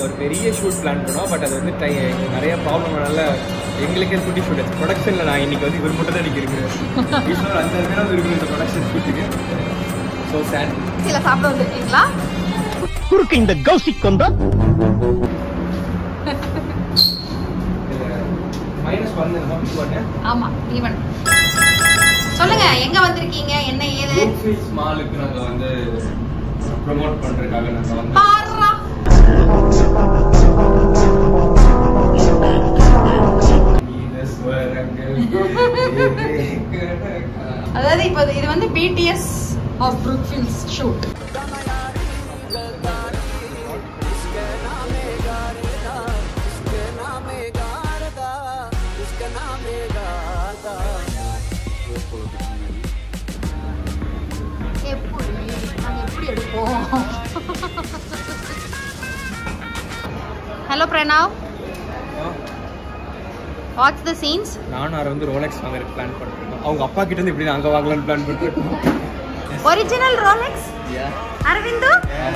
நாங்கள் ஒரு பெரிய ஷூட் பிளான் பண்ணோம் பட் அது வந்து டை நிறைய ப்ராப்ளம்னால எங்களுக்கே குட்டி ஷூட் ஆச்சு ப்ரொடக்ஷனில் நான் இன்னைக்கு வந்து இவர் மட்டும் தான் இன்னைக்கு இருக்கிறேன் வீட்டில் ஒரு அஞ்சாறு பேர் வந்து இருக்கு இந்த ப்ரொடக்ஷன் ஷூட்டுக்கு ஸோ சேட் சில சாப்பிட வந்திருக்கீங்களா குறுக்கு இந்த கௌசிக் கொண்டா மைனஸ் ஒன் பண்ணேன் ஆமா ஈவன் சொல்லுங்க எங்க வந்திருக்கீங்க என்ன ஏது ப்ரூக்ஃபீல்ட்ஸ் மாலுக்கு நாங்கள் வந்து ப்ரொமோட் பண்ணுறதுக்காக நாங்கள் வந்து பாருடா அதாவது இப்போ இது வந்து பிடிஎஸ் ஆஃப் ப்ரூக்ஃபீல்ட்ஸ் ஷூட் எப்படி நாங்க எப்படி எடுப்போம் hello Pranav what's the scenes நானும் அவரை வந்து ரோலெக்ஸ் வாங்குறதுக்கு பிளான் பண்ணிருக்கோம் அவங்க அப்பா கிட்ட இருந்து இப்படி நாங்கள் வாங்கலாம்னு பிளான் பண்ணிருக்கோம் ஒரிஜினல் ரோலெக்ஸ் அரவிந்து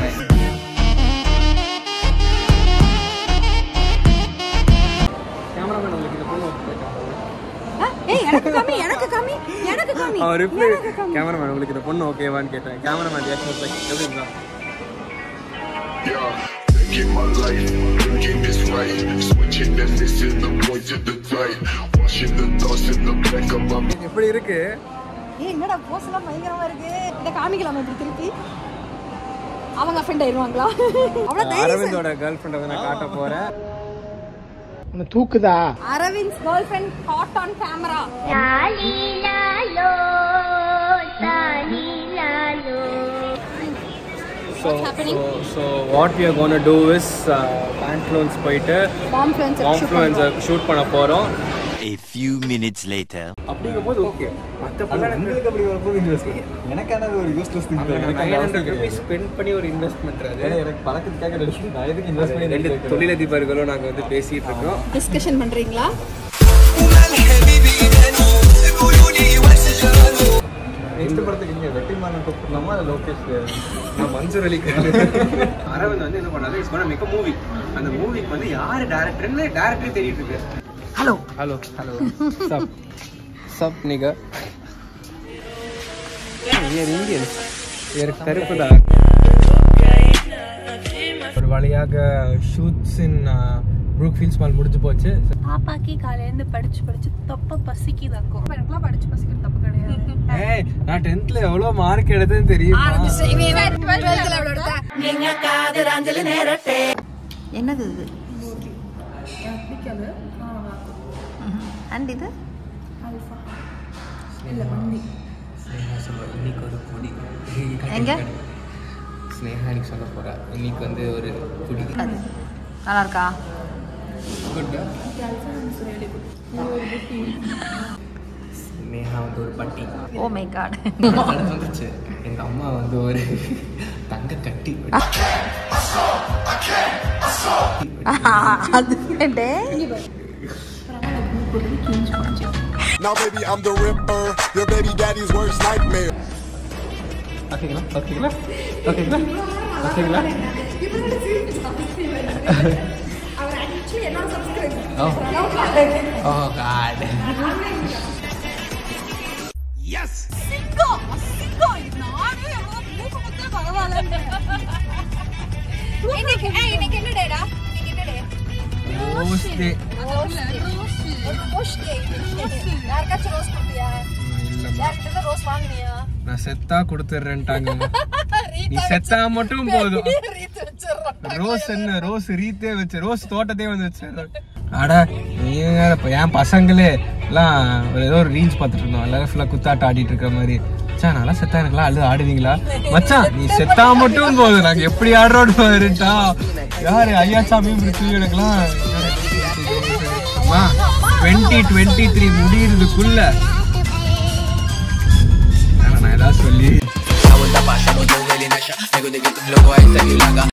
கேமராமேன் உங்களுக்கு இந்த பொண்ணு ஏய் எனக்கு காமி எனக்கு காமி எனக்கு காமி அவன் ரிப்ளை கேமராமேன் உங்களுக்கு இந்த பொண்ணு ஓகேவான்னு கேட்டேன் கேமராமேன் ரியாக்ஷன் லைக் எப்படி இருந்தா Taking my life, thinking this right. Switching and missing the point to the right. Washing the thoughts in the back of my mind. எப்படி இருக்கு ஏய் என்னடா போஸ் எல்லாம் பயங்கரமா இருக்கு இத காமிக்கலாமா இப்படி திருப்பி அவங்க அஃபெண்ட் ஆயிருவாங்களா அவ்வளவு தைரியம் அரவிந்தோட கேர்ள் ஃப்ரெண்டை வந்து நான் காட்ட போறேன் உன்னை தூக்குதா Arvind girl friend hot on camera so What's happening? So what we are gonna do is பேண்ட்லோன்ஸ் போயிட்டு கான்ஃபரன்ஸ் கான்ஃப்ளூயன்ஸை ஷூட் பண்ண போகிறோம் A few minutes later. அப்படிங்கும்போது ஓகே மற்ற உங்களுக்கு அப்படி வரும்போது இன்வெஸ்ட்மெண்ட் எனக்கான அது ஒரு யூஸ்லெஸ் திங் எனக்கு நைன் அந்த ஹண்ட்ரட் அவசியம் ருபீஸ் கிடையாது. ஸ்பெண்ட் பண்ணி ஒரு இன்வெஸ்ட்மெண்ட் அது ஏன்னா எனக்கு பழக்கத்துக்காக நடிச்சு நான் எதுக்கு இன்வெஸ்ட் பண்ணி ரெண்டு நடிக்க வைக்கிறேன்? தொழிலதிபர்களும் நாங்கள் வந்து பேசிட்டு இருக்கோம் டிஸ்கஷன் பண்றீங்களா நெக்ஸ்ட் படத்துக்கு இங்க வெற்றிமாறன் கூப்பிடலாமா இல்லை லோகேஷ் நான் மன்சூர் அலி அரவிந்த் வந்து என்ன பண்ணாரு இஸ் கோனா மேக் மூவி அந்த மூவிக்கு வந்து யார் டேரக்டர்னு டேரக்டரே தேடிட்டு இருக்கு ஹலோ ஹலோ ஹலோ சப் சப் நிக இயர் இந்தியன் இயர் கருப்புதா ஒரு வழியாக shoots in Brookefields mall முடிஞ்சு போச்சு பாப்பாக்கு காலையிலேருந்து படிச்சு படிச்சு தொப்ப பசிக்குதாக்கும் எனக்குலாம் படிச்சு பசிக்கிறது தப்பு கிடையாது ஏய் நான் டென்த்ல எவ்வளவு மார்க் எடுத்தேன்னு தெரியுமா என்னது இது பிடிக்காது அண்ட் இது இன்னைக்கு ஒரு குடி எங்க? ஸ்னேகா இன்னைக்கு சொல்ல போறா இன்னைக்கு வந்து ஒரு குடி அது நல்லா இருக்கா குட் ஸ்னேகா வந்து ஒரு பட்டி ஓ மை காட் அது வந்துச்சு எங்க அம்மா வந்து ஒரு தங்க கட்டி அது டே Now, baby, I'm the Ripper, your baby daddy's worst nightmare. ஓகேங்களா ஓகேங்களா ஓகேங்களா ஓகேங்களா Oh. Oh God. இன்னைக்கு ஏய், இன்னைக்கு என்ன டேடா இன்னைக்கு என்ன day Rose day. Rose day யாருக்காச்சும் ரோஸ் கொடுத்தியா இல்லம்மா யார்கிட்ட ரோஸ் வாங்குனியா நான் செத்தா கொடுத்துட்றேன்ட்டாங்க நீ செத்தா மட்டும் போதும் ரோஸ் என்ன ரோஸ் ரீத்தே வச்சு ரோஸ் தோட்டத்தையே வந்து வச்சிடுறேன் அட நீங்க இப்ப என் பசங்களே எல்லாம் ஒரு ஏதோ ஒரு ரீல்ஸ் பார்த்துட்டு இருந்தோம் எல்லாரும் ஃபுல்லாக குத்தாட்டம் ஆடிட்டு இருக்கிற மாதிரி மச்சான் நல்லா செத்தா எனக்குலாம் அழுது ஆடுவீங்களா மச்சான் நீ செத்தா மட்டும் போதும் நாங்க எப்படி ஆடுறோம் பாருட்டா யாரு ஐயாச்சாமி பிடிச்சி எனக்குலாம் டுவெண்ட்டி டுவெண்ட்டி த்ரீ முடியறதுக்குள்ள நான் ஏதாவது சொல்லி